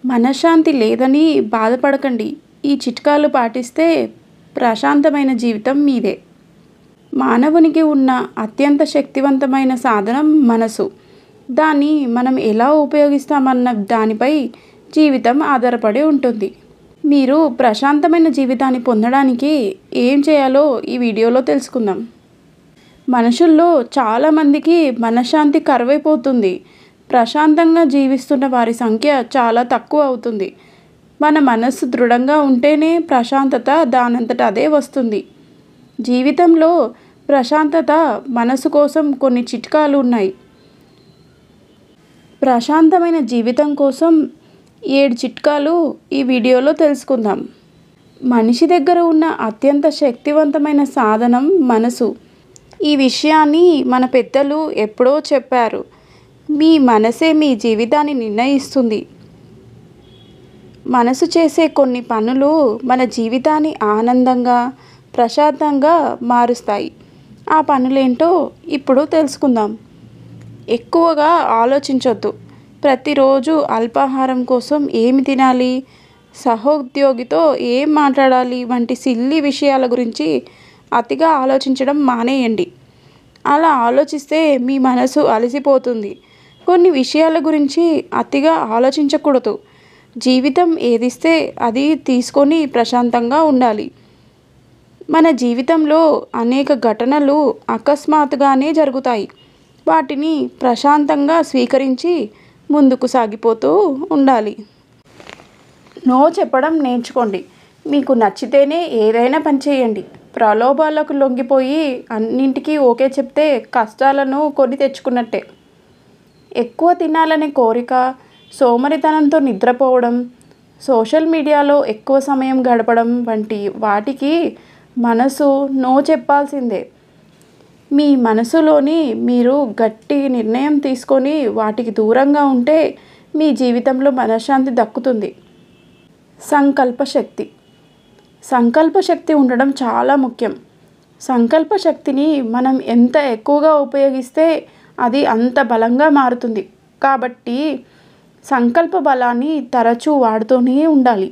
మనశ్శాంతి లేదని బాధపడకండి ఈ చిట్కాలు పాటిస్తే ప్రశాంతమైన జీవితం మీదే మానవునికి ఉన్న అత్యంత శక్తివంతమైన సాధనం మనసు దాన్ని మనం ఎలా ఉపయోగిస్తామన్న దానిపై జీవితం ఆధారపడి ఉంటుంది మీరు ప్రశాంతమైన జీవితాన్ని పొందడానికి ఏం చేయాలో ఈ వీడియోలో తెలుసుకుందాం మనుషుల్లో చాలామందికి మనశ్శాంతి కరువైపోతుంది ప్రశాంతంగా జీవిస్తున్న వారి సంఖ్య చాలా తక్కువ అవుతుంది మన మనస్సు దృఢంగా ఉంటేనే ప్రశాంతత దానంతట అదే వస్తుంది జీవితంలో ప్రశాంతత మనసు కోసం కొన్ని చిట్కాలు ఉన్నాయి ప్రశాంతమైన జీవితం కోసం ఏడు చిట్కాలు ఈ వీడియోలో తెలుసుకుందాం మనిషి దగ్గర ఉన్న అత్యంత శక్తివంతమైన సాధనం మనసు ఈ విషయాన్ని మన పెద్దలు ఎప్పుడో చెప్పారు మీ మనసే మీ జీవితాన్ని నిర్ణయిస్తుంది మనసు చేసే కొన్ని పనులు మన జీవితాన్ని ఆనందంగా ప్రశాంతంగా మారుస్తాయి ఆ పనులేంటో ఇప్పుడు తెలుసుకుందాం ఎక్కువగా ఆలోచించొద్దు ప్రతిరోజు అల్పాహారం కోసం ఏమి తినాలి సహోద్యోగితో ఏం మాట్లాడాలి వంటి సిల్లి విషయాల గురించి అతిగా ఆలోచించడం మానేయండి అలా ఆలోచిస్తే మీ మనసు అలసిపోతుంది కొన్ని విషయాల గురించి అతిగా ఆలోచించకూడదు జీవితం ఏదిస్తే అది తీసుకొని ప్రశాంతంగా ఉండాలి మన జీవితంలో అనేక ఘటనలు అకస్మాత్తుగానే జరుగుతాయి వాటిని ప్రశాంతంగా స్వీకరించి ముందుకు సాగిపోతూ ఉండాలి నో చెప్పడం నేర్చుకోండి మీకు నచ్చితేనే ఏదైనా పని చేయండి ప్రలోభాలకు లొంగిపోయి అన్నింటికీ ఓకే చెప్తే కష్టాలను కొని తెచ్చుకున్నట్టే ఎక్కువ తినాలనే కోరిక సోమరితనంతో నిద్రపోవడం సోషల్ మీడియాలో ఎక్కువ సమయం గడపడం వంటి వాటికి మనసు నో చెప్పాల్సిందే మీ మనసులోని మీరు గట్టి నిర్ణయం తీసుకొని వాటికి దూరంగా ఉంటే మీ జీవితంలో మనశ్శాంతి దక్కుతుంది సంకల్ప శక్తి సంకల్ప శక్తి ఉండడం చాలా ముఖ్యం సంకల్ప శక్తిని మనం ఎంత ఎక్కువగా ఉపయోగిస్తే అది అంత బలంగా మారుతుంది కాబట్టి సంకల్ప బలాన్ని తరచూ వాడుతూనే ఉండాలి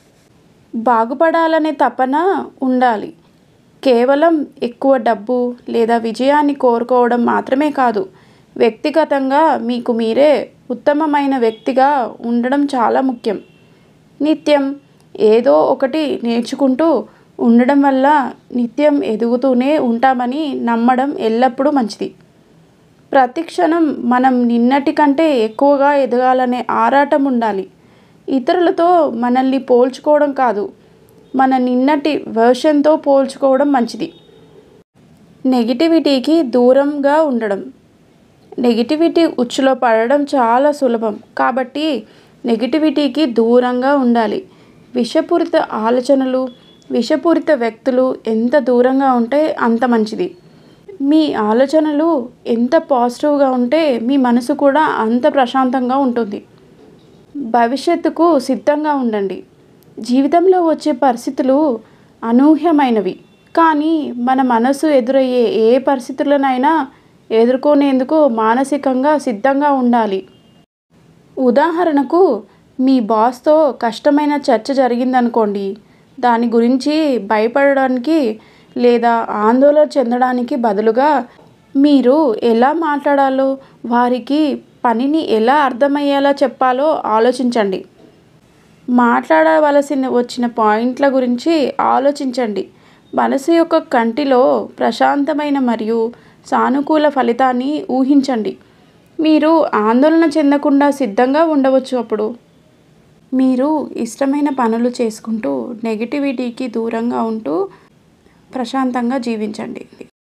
బాగుపడాలనే తపన ఉండాలి కేవలం ఎక్కువ డబ్బు లేదా విజయాన్ని కోరుకోవడం మాత్రమే కాదు వ్యక్తిగతంగా మీకు మీరే ఉత్తమమైన వ్యక్తిగా ఉండడం చాలా ముఖ్యం నిత్యం ఏదో ఒకటి నేర్చుకుంటూ ఉండడం వల్ల నిత్యం ఎదుగుతూనే ఉంటామని నమ్మడం ఎల్లప్పుడూ మంచిది ప్రతి క్షణం మనం నిన్నటి కంటే ఎక్కువగా ఎదగాలనే ఆరాటం ఉండాలి ఇతరులతో మనల్ని పోల్చుకోవడం కాదు మన నిన్నటి వెర్షన్తో పోల్చుకోవడం మంచిది నెగిటివిటీకి దూరంగా ఉండడం నెగిటివిటీ ఉచ్చులో పడడం చాలా సులభం కాబట్టి నెగిటివిటీకి దూరంగా ఉండాలి విషపూరిత ఆలోచనలు విషపూరిత వ్యక్తులు ఎంత దూరంగా ఉంటే అంత మంచిది మీ ఆలోచనలు ఎంత పాజిటివ్గా ఉంటే మీ మనసు కూడా అంత ప్రశాంతంగా ఉంటుంది భవిష్యత్తుకు సిద్ధంగా ఉండండి జీవితంలో వచ్చే పరిస్థితులు అనూహ్యమైనవి కానీ మన మనసు ఎదురయ్యే ఏ పరిస్థితులనైనా ఎదుర్కొనేందుకు మానసికంగా సిద్ధంగా ఉండాలి ఉదాహరణకు మీ బాస్తో కష్టమైన చర్చ జరిగిందనుకోండి దాని గురించి భయపడడానికి లేదా ఆందోళన చెందడానికి బదులుగా మీరు ఎలా మాట్లాడాలో వారికి పనిని ఎలా అర్థమయ్యేలా చెప్పాలో ఆలోచించండి మాట్లాడవలసిన వచ్చిన పాయింట్ల గురించి ఆలోచించండి మనసు యొక్క కంటిలో ప్రశాంతమైన మరియు సానుకూల ఫలితాన్ని ఊహించండి మీరు ఆందోళన చెందకుండా సిద్ధంగా ఉండవచ్చు అప్పుడు మీరు ఇష్టమైన పనులు చేసుకుంటూ నెగిటివిటీకి దూరంగా ఉంటూ ప్రశాంతంగా జీవించండి